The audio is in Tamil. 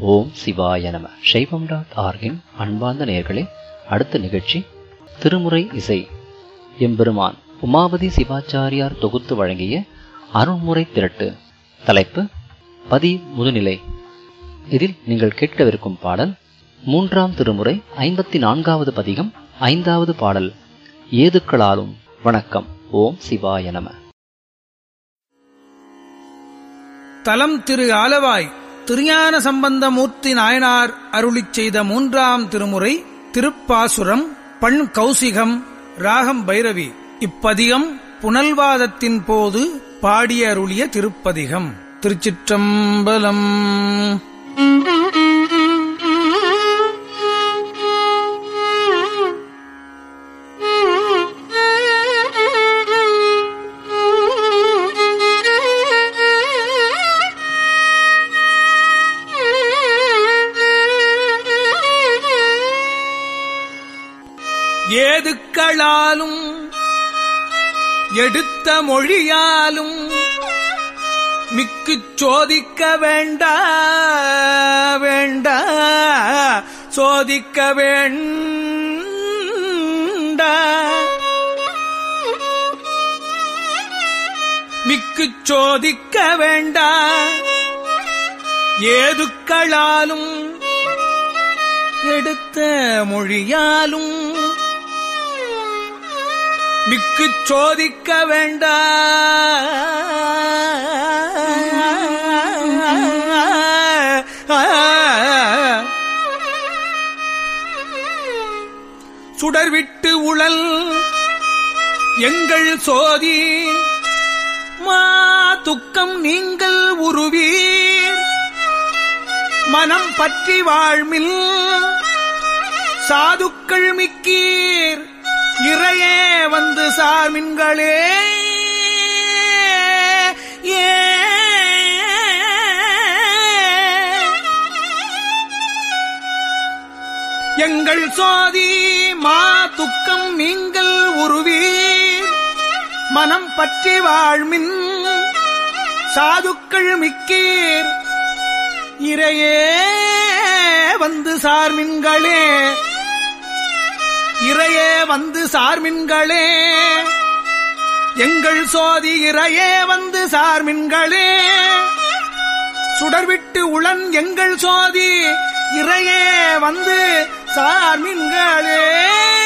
ஓம் சிவாய நம சைவம் டாட் ஆர்கின் அன்பார்ந்த நேயர்களே அடுத்த நிகழ்ச்சி திருமுறை இசை எம்பெருமான் உமாபதி சிவாச்சாரியார் தொகுத்து வழங்கிய அருள்முறை திரட்டு தலைப்பு பதி முதுநிலை இதில் நீங்கள் கேட்கவிருக்கும் பாடல் மூன்றாம் திருமுறை ஐம்பத்தி நான்காவது பதிகம் ஐந்தாவது பாடல் ஏதுக்களாலும் வணக்கம் ஓம் சிவாய நம தலம் திரு ஆலவாய் திருஞான சம்பந்தமூர்த்தி நாயனார் அருளிச் செய்த மூன்றாம் திருமுறை திருப்பாசுரம் பண் கௌசிகம் ராகம் பைரவி இப்பதிகம் புனல்வாதத்தின் போது பாடிய அருளிய திருப்பதிகம் திருச்சிற்றம்பலம் ஏதுக்களாலும் எடுத்த மொழியாலும் மிக்குச் சோதிக்க வேண்டா வேண்டா சோதிக்க வேண்டா மிக்குச் சோதிக்க வேண்டா ஏதுக்களாலும் எடுத்த மொழியாலும் மிக்குச் சோதிக்க வேண்டா சுடர்விட்டு உழல் எங்கள் சோதி மா துக்கம் நீங்கள் உருவீர் மனம் பற்றி வாழ்மில் சாதுக்கள் மிக்கீர் இறையே வந்து சார்மின்களே ஏ எங்கள் சோதி மா துக்கம் நீங்கள் உருவீர் மனம் பற்றி வாழ்மின் சாதுக்கள் மிக்கீர் இறையே வந்து சார்மின்களே இறையே வந்து சார்மின்களே எங்கள் சோதி இறையே வந்து சார்மின்களே சுடர்விட்டு உளன் எங்கள் சோதி இறையே வந்து சார்மின்களே